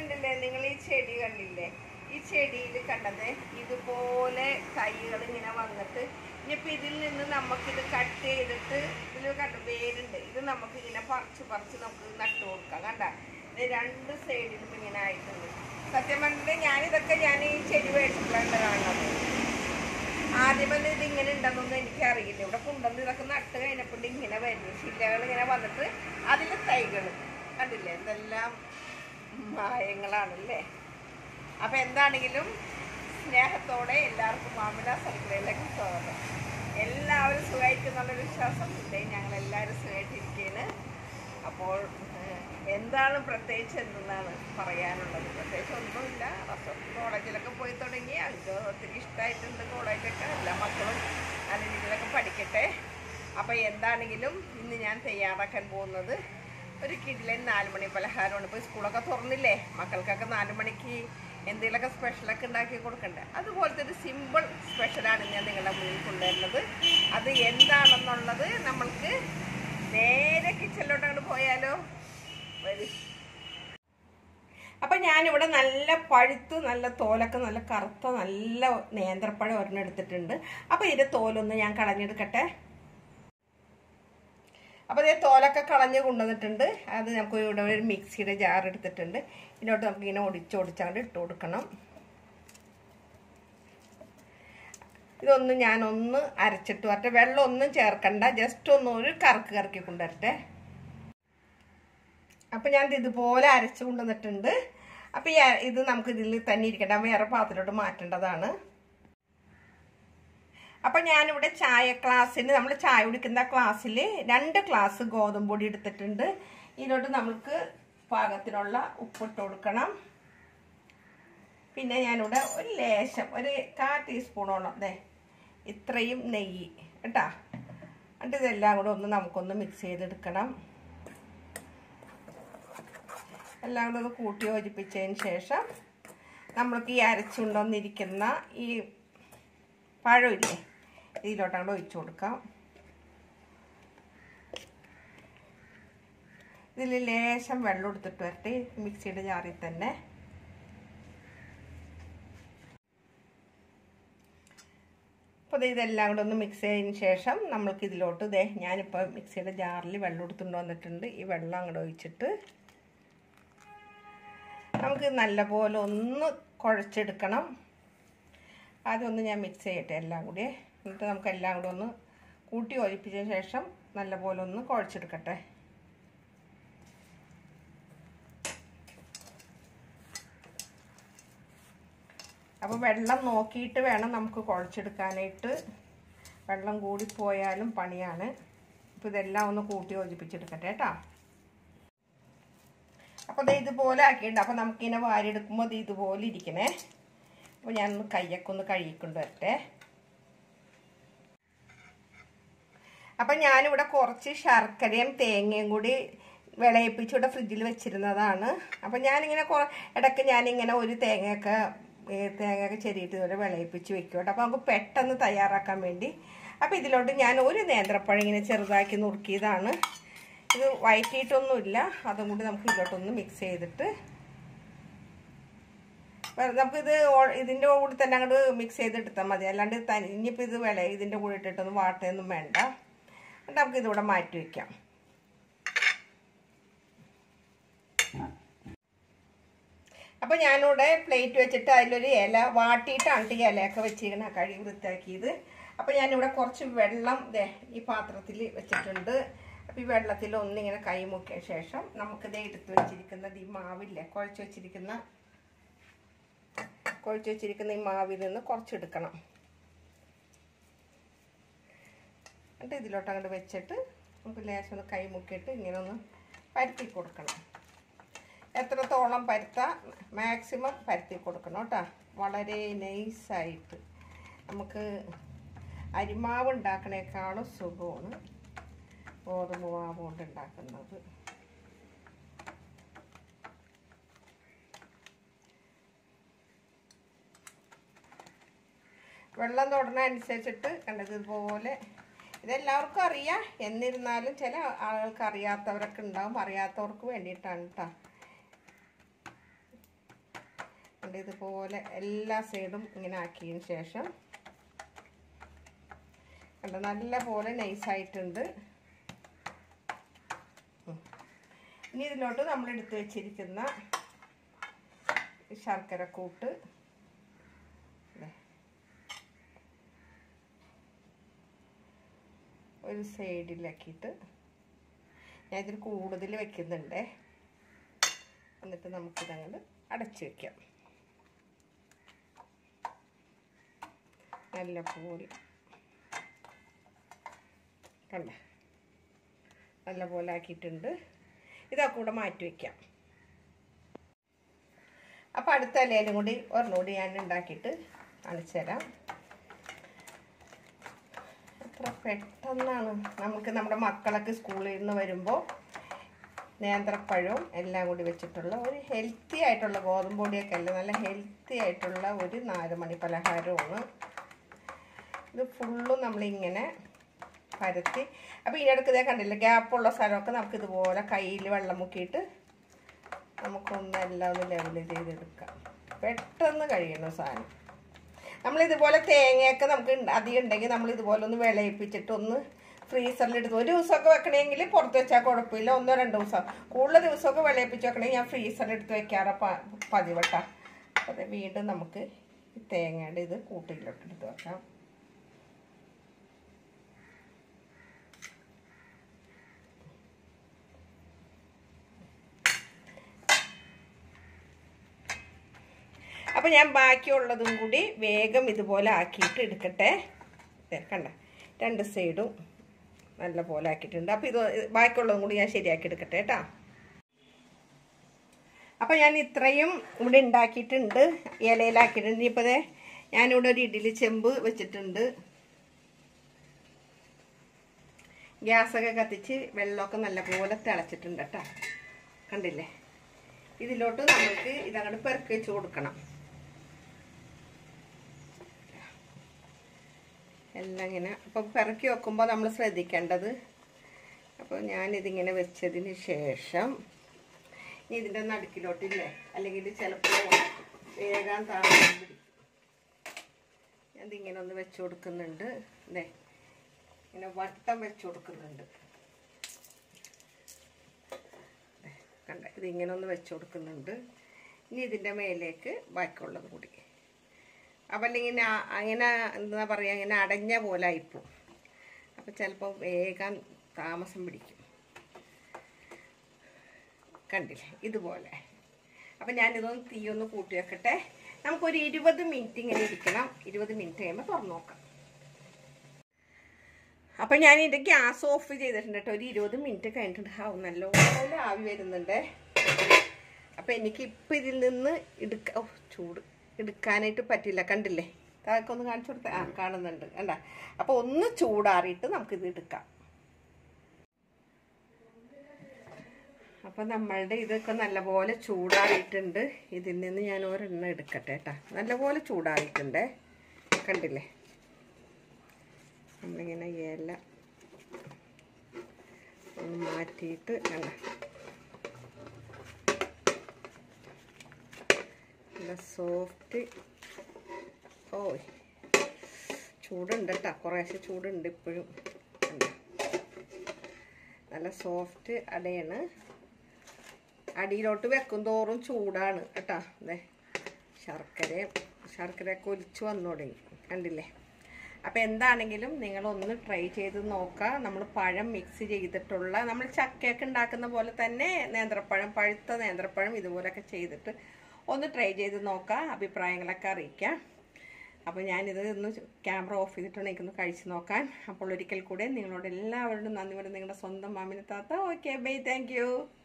കണ്ടില്ലേ നിങ്ങൾ ഈ ചെടി കണ്ടില്ലേ ഈ ചെടിയിൽ കണ്ടത് ഇതുപോലെ തൈകൾ ഇങ്ങനെ വന്നിട്ട് ഇനിയിപ്പോൾ ഇതിൽ നിന്ന് നമുക്കിത് കട്ട് ചെയ്തിട്ട് ഇതിൽ കണ്ട വേരുണ്ട് ഇത് നമുക്ക് ഇങ്ങനെ പറിച്ച് പറിച്ച് നമുക്ക് നട്ടു കൊടുക്കാം കണ്ട ഇത് രണ്ട് സൈഡിലും ഇങ്ങനെ ആയിട്ടുണ്ട് സത്യം പറഞ്ഞിട്ട് ഞാനിതൊക്കെ ഞാൻ ഈ ചെടി മേടിച്ചിട്ടുള്ള കാണുന്നത് ആദ്യമേ ഇത് ഇങ്ങനെ ഉണ്ടെന്നൊന്നും എനിക്കറിയില്ല ഇവിടെ കൊണ്ടുവന്ന് ഇതൊക്കെ നട്ട് കഴിഞ്ഞപ്പോൾ ഇങ്ങനെ വരുന്നു ശിലകൾ ഇങ്ങനെ വന്നിട്ട് അതിൽ തൈകൾ കണ്ടില്ലേ എന്തെല്ലാം മായങ്ങളാണല്ലേ അപ്പം എന്താണെങ്കിലും സ്നേഹത്തോടെ എല്ലാവർക്കും മാമില സർക്കിളിലേക്ക് സ്വാഗതം എല്ലാവരും സുഖമായിട്ടുന്നുള്ളൊരു വിശ്വാസം ഇല്ലേ ഞങ്ങൾ എല്ലാവരും സുഖമായിട്ടിരിക്കുകയാണ് അപ്പോൾ ഏഹ്, എന്താണ് പ്രത്യേകിച്ച് എന്തെന്നാണ് പറയാനുള്ളത് പ്രത്യേകിച്ച് ഒന്നുമില്ല റസ- കോളേജിലൊക്കെ പോയി തുടങ്ങി എനിക്ക് ഒത്തിരി ഇഷ്ടമായിട്ടുണ്ട് കോളേജൊക്കെ എല്ലാ മക്കളും നല്ല രീതിയിലൊക്കെ പഠിക്കട്ടെ അപ്പോൾ എന്താണെങ്കിലും ഇന്ന് ഞാൻ തയ്യാറാക്കാൻ പോകുന്നത് ഒരു കിഡിലൻ നാല് മണി പലഹാരമാണ് ഇപ്പോൾ സ്കൂളൊക്കെ തുറന്നില്ലേ മക്കൾക്കൊക്കെ നാല് മണിക്ക് എന്തെങ്കിലുമൊക്കെ സ്പെഷ്യലൊക്കെ ഉണ്ടാക്കി കൊടുക്കണ്ടേ അതുപോലത്തെ ഒരു സിമ്പിൾ സ്പെഷ്യലാണ് ഞാൻ നിങ്ങളുടെ മുന്നിൽ കൊണ്ടുവരുന്നത് അത് എന്താണെന്നുള്ളത് നമ്മൾക്ക് നേരെ കിച്ചണിലോട്ട് അങ്ങോട്ട് പോയാലോ വരി അപ്പം ഞാനിവിടെ നല്ല പഴുത്ത് നല്ല തോലൊക്കെ നല്ല കറുത്ത നല്ല നേന്ത്രപ്പഴം ഒരെണ്ണം എടുത്തിട്ടുണ്ട് അപ്പം ഇതിൻ്റെ തോലൊന്ന് ഞാൻ കളഞ്ഞെടുക്കട്ടെ അപ്പോൾ ഇതേ തോലൊക്കെ കളഞ്ഞ് കൊണ്ടുവന്നിട്ടുണ്ട് അത് നമുക്ക് ഇവിടെ ഒരു മിക്സിയുടെ ജാർ എടുത്തിട്ടുണ്ട് ഇതിനോട്ട് നമുക്ക് ഇങ്ങനെ ഒടിച്ച് ഒടിച്ചാണ്ട് ഇട്ട് കൊടുക്കണം ഇതൊന്ന് ഞാനൊന്ന് അരച്ചിട്ട് വരട്ടെ വെള്ളം ഒന്നും ചേർക്കണ്ട ജസ്റ്റ് ഒന്ന് ഒരു കറക്ക് കറക്കി കൊണ്ടുവരട്ടെ അപ്പം ഞാൻ ഇത് ഇതുപോലെ അരച്ച് കൊണ്ടുവന്നിട്ടുണ്ട് അപ്പം ഈ അ- ഇത് നമുക്ക് ഇതിൽ തന്നെ ഇരിക്കണ്ട വേറെ പാത്രത്തിലോട്ട് മാറ്റേണ്ടതാണ് അപ്പം ഞാനിവിടെ ചായ ക്ലാസ്സിന് നമ്മൾ ചായ കുടിക്കുന്ന ക്ലാസ്സിൽ രണ്ട് ഗ്ലാസ് ഗോതമ്പ് പൊടി എടുത്തിട്ടുണ്ട് ഇതിലോട്ട് നമുക്ക് പാകത്തിനുള്ള ഉപ്പിട്ട് കൊടുക്കണം പിന്നെ ഞാനിവിടെ ഒരു ലേശം ഒരു കാ ടീസ്പൂണോളം അതെ ഇത്രയും നെയ്യ് കേട്ടാ എന്നിട്ട് ഇതെല്ലാം കൂടെ ഒന്ന് നമുക്കൊന്ന് മിക്സ് ചെയ്തെടുക്കണം എല്ലാം കൂടെ ഒന്ന് കൂട്ടി യോജിപ്പിച്ചതിന് ശേഷം നമ്മൾക്ക് ഈ അരച്ചുകൊണ്ടുവന്നിരിക്കുന്ന ഈ പഴമില്ലേ ഇതിലോട്ട് അങ്ങോട്ട് ഒഴിച്ചു കൊടുക്കാം ഇതിൽ ലേശം വെള്ളം എടുത്തിട്ട് വരട്ടെ മിക്സിയുടെ ജാറിൽ തന്നെ അപ്പോൾ ഇതെല്ലാം കൂടെ ഒന്ന് മിക്സ് ചെയ്തതിന് ശേഷം നമ്മൾക്ക് ഇതിലോട്ട് ഇതേ ഞാനിപ്പോൾ മിക്സിയുടെ ജാറിൽ വെള്ളം എടുത്തുകൊണ്ട് വന്നിട്ടുണ്ട് ഈ വെള്ളം അങ്ങോട്ട് ഒഴിച്ചിട്ട് നമുക്ക് നല്ലപോലെ ഒന്ന് കുഴച്ചെടുക്കണം ആദ്യം ഒന്ന് ഞാൻ മിക്സ് ചെയ്യട്ടെ എല്ലാം കൂടി എന്നിട്ട് നമുക്ക് എല്ലാം കൂടെ ഒന്ന് കൂട്ടി ഒഴിപ്പിച്ചതിന് ശേഷം നല്ലപോലെ ഒന്ന് കുഴച്ചെടുക്കട്ടെ അപ്പോൾ വെള്ളം നോക്കിയിട്ട് വേണം നമുക്ക് കുഴച്ചെടുക്കാനായിട്ട് വെള്ളം കൂടിപ്പോയാലും പണിയാണ് അപ്പോൾ ഇതെല്ലാം ഒന്ന് കൂട്ടി യോജിപ്പിച്ചെടുക്കട്ടെ കേട്ടോ അപ്പോൾ ഇത് ഇതുപോലെ ആക്കിയിട്ടുണ്ട് അപ്പോൾ നമുക്കിങ്ങനെ വാരിയെടുക്കുമ്പോൾ ഇത് ഇതുപോലെ ഇരിക്കണേ അപ്പോൾ ഞാനൊന്ന് കയ്യൊക്കെ ഒന്ന് കഴുകിക്കൊണ്ട് വരട്ടെ അപ്പം ഞാനിവിടെ കുറച്ച് ശർക്കരയും തേങ്ങയും കൂടി വിളയിപ്പിച്ച് ഇവിടെ ഫ്രിഡ്ജിൽ വെച്ചിരുന്നതാണ് അപ്പം ഞാനിങ്ങനെ കുറ ഇടയ്ക്ക് ഞാനിങ്ങനെ ഒരു തേങ്ങയൊക്കെ ഏ, തേങ്ങയൊക്കെ ചെറിയിട്ട് ഇതുപോലെ വിളയിപ്പിച്ച് വെക്കും കേട്ടോ അപ്പോൾ നമുക്ക് പെട്ടെന്ന് തയ്യാറാക്കാൻ വേണ്ടി അപ്പോൾ ഇതിലോട്ട് ഞാൻ ഒരു നേന്ത്രപ്പഴം ഇങ്ങനെ ചെറുതാക്കി നുറുക്കിയതാണ് ഇത് വഴറ്റിയിട്ടൊന്നുമില്ല അതും കൂടി നമുക്ക് ഇതിലോട്ടൊന്ന് മിക്സ് ചെയ്തിട്ട് വെ- നമുക്കിത് ഓ- ഇതിൻ്റെ കൂടെ തന്നെ അങ്ങോട്ട് മിക്സ് ചെയ്തെടുത്താൽ മതി അല്ലാണ്ട് തനി ഇനിയിപ്പോൾ ഇത് വില ഇതിൻ്റെ കൂടെ ഇട്ടിട്ടൊന്നും വാട്ടയൊന്നും വേണ്ട എന്നിട്ട് നമുക്ക് ഇതിവിടെ മാറ്റി വയ്ക്കാം അപ്പോൾ ഞാനിവിടെ പ്ലേറ്റ് വെച്ചിട്ട് അതിലൊരു ഇല വാട്ടിയിട്ടാണ് ഈ ഇലയൊക്കെ വെച്ചിരിക്കണ കഴുകി വൃത്തിയാക്കിയത് അപ്പോൾ ഞാനിവിടെ കുറച്ച് വെള്ളം ദേ ഈ പാത്രത്തിൽ വെച്ചിട്ടുണ്ട് അപ്പോൾ ഈ വെള്ളത്തിൽ ഒന്നിങ്ങനെ കൈ മുക്കിയ ശേഷം നമുക്കിത് എടുത്ത് വെച്ചിരിക്കുന്നത് ഈ മാവില്ലേ കുഴച്ച് വെച്ചിരിക്കുന്ന കുഴച്ച് വെച്ചിരിക്കുന്ന ഈ മാവിൽ നിന്ന് കുറച്ചെടുക്കണം എന്നിട്ട് ഇതിലോട്ട് അങ്ങോട്ട് വെച്ചിട്ട് നമുക്ക് ലേശം ഒന്ന് കൈ മുക്കിയിട്ട് ഇങ്ങനെ ഒന്ന് പരത്തി കൊടുക്കണം എത്രത്തോളം പരുത്താ മാക്സിമം പരത്തി കൊടുക്കണം കേട്ടോ വളരെ നൈസായിട്ട് നമുക്ക് അരിമാവ് ഉണ്ടാക്കണേക്കാളും സുഖമാണ് ഗോതമ്പ് മാവ് കൊണ്ട് ഉണ്ടാക്കുന്നത് വെള്ളം തൊടുന്ന അനുസരിച്ചിട്ട് കണ്ടത് ഇതുപോലെ ഇതെല്ലാവർക്കും അറിയാം എന്നിരുന്നാലും ചില ആളുകൾക്ക് അറിയാത്തവരൊക്കെ ഉണ്ടാവും അറിയാത്തവർക്ക് വേണ്ടിയിട്ടാണ് കേട്ടോ കണ്ട് ഇതുപോലെ എല്ലാ സൈഡും ഇങ്ങനെ ആക്കിയതിന് ശേഷം കണ്ട നല്ല പോലെ നൈസായിട്ടുണ്ട് ഇനി ഇതിലോട്ട് നമ്മൾ എടുത്തു വെച്ചിരിക്കുന്ന ശർക്കര കൂട്ട് ദേ. ഒരു സൈഡിലാക്കിയിട്ട് ഞാൻ ഇതിൽ കൂടുതൽ വെക്കുന്നുണ്ട് എന്നിട്ട് നമുക്കിതങ്ങോട്ട് അടച്ചു വെക്കാം നല്ല പോലെ കണ്ട നല്ല പോലെ ആക്കിയിട്ടുണ്ട് ഇതൊക്കെ കൂടെ മാറ്റി വയ്ക്കാം അപ്പോൾ അടുത്ത ഇലയിലും കൂടി ഒരെണ്ണം കൂടി ഞാൻ ഉണ്ടാക്കിയിട്ട് കാണിച്ചു തരാം എത്ര പെട്ടെന്നാണ് നമുക്ക് നമ്മുടെ മക്കളൊക്കെ സ്കൂളിൽ നിന്ന് വരുമ്പോൾ നേന്ത്രപ്പഴവും എല്ലാം കൂടി വെച്ചിട്ടുള്ള ഒരു ഹെൽത്തി ആയിട്ടുള്ള ഗോതമ്പ് പൊടിയൊക്കെ അല്ല നല്ല ഹെൽത്തി ആയിട്ടുള്ള ഒരു നാല് മണി പലഹാരമാണ് ഇത് ഫുള്ളും നമ്മളിങ്ങനെ പരത്തി അപ്പോൾ ഇതിനടുക്ക് ഇതേ കണ്ടില്ല ഗ്യാപ്പുള്ള സ്ഥലമൊക്കെ നമുക്ക് ഇതുപോലെ കയ്യിൽ വെള്ളം മുക്കിയിട്ട് നമുക്കൊന്ന് എല്ലാം ഒന്ന് ലെവൽ ചെയ്തെടുക്കാം പെട്ടെന്ന് കഴിയണ സാധനം നമ്മളിതുപോലെ തേങ്ങയൊക്കെ നമുക്ക് ഉണ്ട്- അധികം ഉണ്ടെങ്കിൽ നമ്മൾ ഇതുപോലെ ഒന്ന് വിളയിപ്പിച്ചിട്ട് ഒന്ന് ഫ്രീസറിലെടുത്ത് ഒരു ദിവസമൊക്കെ വെക്കണമെങ്കിൽ പുറത്ത് വെച്ചാൽ കുഴപ്പമില്ല ഒന്നോ രണ്ടോ ദിവസം കൂടുതൽ ദിവസമൊക്കെ വിളയിപ്പിച്ച് വെക്കണമെങ്കിൽ ഞാൻ ഫ്രീസറിലെടുത്ത് വെക്കാറ് പ പതിവട്ട അത് വീണ്ടും നമുക്ക് ഈ തേങ്ങയുടെ ഇത് കൂട്ടിലോട്ട് എടുത്ത് വെക്കാം അപ്പം ഞാൻ ബാക്കിയുള്ളതും കൂടി വേഗം ഇതുപോലെ ആക്കിയിട്ട് എടുക്കട്ടെ ദേ കണ്ട രണ്ട് സൈഡും നല്ല പോലെ ആക്കിയിട്ടുണ്ട് അപ്പോൾ ഇത് ബാക്കിയുള്ളതും കൂടി ഞാൻ ശരിയാക്കി എടുക്കട്ടെ കേട്ടോ അപ്പോൾ ഞാൻ ഇത്രയും ഇവിടെ ഉണ്ടാക്കിയിട്ടുണ്ട് ഇലയിലാക്കിയിട്ടുണ്ട് ഇനിയിപ്പോൾ ദേ ഞാനിവിടെ ഒരു ഇഡ്ഡലി ചെമ്പ് വെച്ചിട്ടുണ്ട് ഗ്യാസൊക്കെ കത്തിച്ച് വെള്ളമൊക്കെ നല്ലപോലെ തിളച്ചിട്ടുണ്ട് കേട്ടോ കണ്ടില്ലേ ഇതിലോട്ട് നമുക്ക് ഇതങ്ങോട്ട് പെറുക്കി വെച്ച് കൊടുക്കണം എല്ലാം ഇങ്ങനെ അപ്പം പിറക്കി വെക്കുമ്പോൾ നമ്മൾ ശ്രദ്ധിക്കേണ്ടത് അപ്പോൾ ഞാനിതിങ്ങനെ വെച്ചതിന് ശേഷം ഇനി ഇതിൻ്റെ നടുക്കിലോട്ടില്ലേ അല്ലെങ്കിൽ ചിലപ്പോൾ വേഗം താഴെ പിടിക്കും ഞാനിതിങ്ങനെ ഒന്ന് വെച്ച് കൊടുക്കുന്നുണ്ട് അല്ലേ ഇങ്ങനെ വട്ടം വെച്ച് കൊടുക്കുന്നുണ്ട് കണ്ട ഇതിങ്ങനെ ഒന്ന് വെച്ച് കൊടുക്കുന്നുണ്ട് ഇനി ഇതിൻ്റെ മേലേക്ക് ബാക്കിയുള്ളത് കൂടി അപ്പം അല്ലെങ്കിൽ ആ- അങ്ങനെ എന്താ പറയുക ഇങ്ങനെ അടഞ്ഞ പോലെ ആയിപ്പോവും അപ്പം ചിലപ്പോൾ വേഗം താമസം പിടിക്കും കണ്ടില്ലേ ഇതുപോലെ അപ്പം ഞാനിതൊന്ന് തീയൊന്ന് കൂട്ടി വെക്കട്ടെ നമുക്കൊരു ഇരുപത് മിനിറ്റ് ഇങ്ങനെ ഇരിക്കണം ഇരുപത് മിനിറ്റ് കഴിയുമ്പോൾ തുറന്നു നോക്കാം അപ്പം ഞാൻ ഇതിൻ്റെ ഗ്യാസ് ഓഫ് ചെയ്തിട്ടുണ്ട് കേട്ടോ ഒരു ഇരുപത് മിനിറ്റ് കഴിഞ്ഞിട്ടുണ്ട് ഹാവ് നല്ലപോലെ ആവി വരുന്നുണ്ട് അപ്പം എനിക്ക് ഇപ്പം ഇതിൽ നിന്ന് എടുക്ക ഓ ചൂട് എടുക്കാനായിട്ട് പറ്റില്ല കണ്ടില്ലേ താഴേക്ക് ഒന്ന് കാണിച്ചു കൊടുത്ത ആ കാണുന്നുണ്ട് കണ്ട അപ്പോൾ ഒന്ന് ചൂടാറിയിട്ട് നമുക്കിത് എടുക്കാം അപ്പം നമ്മളുടെ ഇതൊക്കെ നല്ലപോലെ ചൂടാറിയിട്ടുണ്ട് ഇതിൽ നിന്ന് ഞാൻ ഒരെണ്ണം എടുക്കട്ടെ കേട്ടോ നല്ലപോലെ ചൂടാറിയിട്ടുണ്ട് കണ്ടില്ലേ നമ്മളിങ്ങനെ ഇല ഒന്ന് മാറ്റിയിട്ട് കണ്ട നല്ല സോഫ്റ്റ് ഓ ചൂടുണ്ട് കേട്ടോ കുറേശ്ശെ ചൂടുണ്ട് ഇപ്പോഴും കണ്ടോ? നല്ല സോഫ്റ്റ് അടയാണ് അടിയിലോട്ട് വെക്കും തോറും ചൂടാണ് കേട്ടോ അതെ ശർക്കര ശർക്കരയൊക്കെ ഒലിച്ച് വന്നു തുടങ്ങി കണ്ടില്ലേ അപ്പോൾ എന്താണെങ്കിലും നിങ്ങളൊന്ന് ട്രൈ ചെയ്ത് നോക്കുക നമ്മൾ പഴം മിക്സ് ചെയ്തിട്ടുള്ള നമ്മൾ ചക്കയൊക്കെ ഉണ്ടാക്കുന്ന പോലെ തന്നെ നേന്ത്രപ്പഴം പഴുത്ത നേന്ത്രപ്പഴം ഇതുപോലൊക്കെ ചെയ്തിട്ട് ഒന്ന് ട്രൈ ചെയ്ത് നോക്കുക അഭിപ്രായങ്ങളൊക്കെ അറിയിക്കാം അപ്പോൾ ഞാനിത് ഒന്ന് ക്യാമറ ഓഫ് ചെയ്തിട്ടുണ്ട് എനിക്കൊന്ന് കഴിച്ച് നോക്കാൻ അപ്പോൾ ഒരിക്കൽ കൂടെ നിങ്ങളോട് എല്ലാവരോടും നന്ദി പറയുന്നത് നിങ്ങളുടെ സ്വന്തം മാമിന് താത്ത ഓക്കെ ബൈ താങ്ക്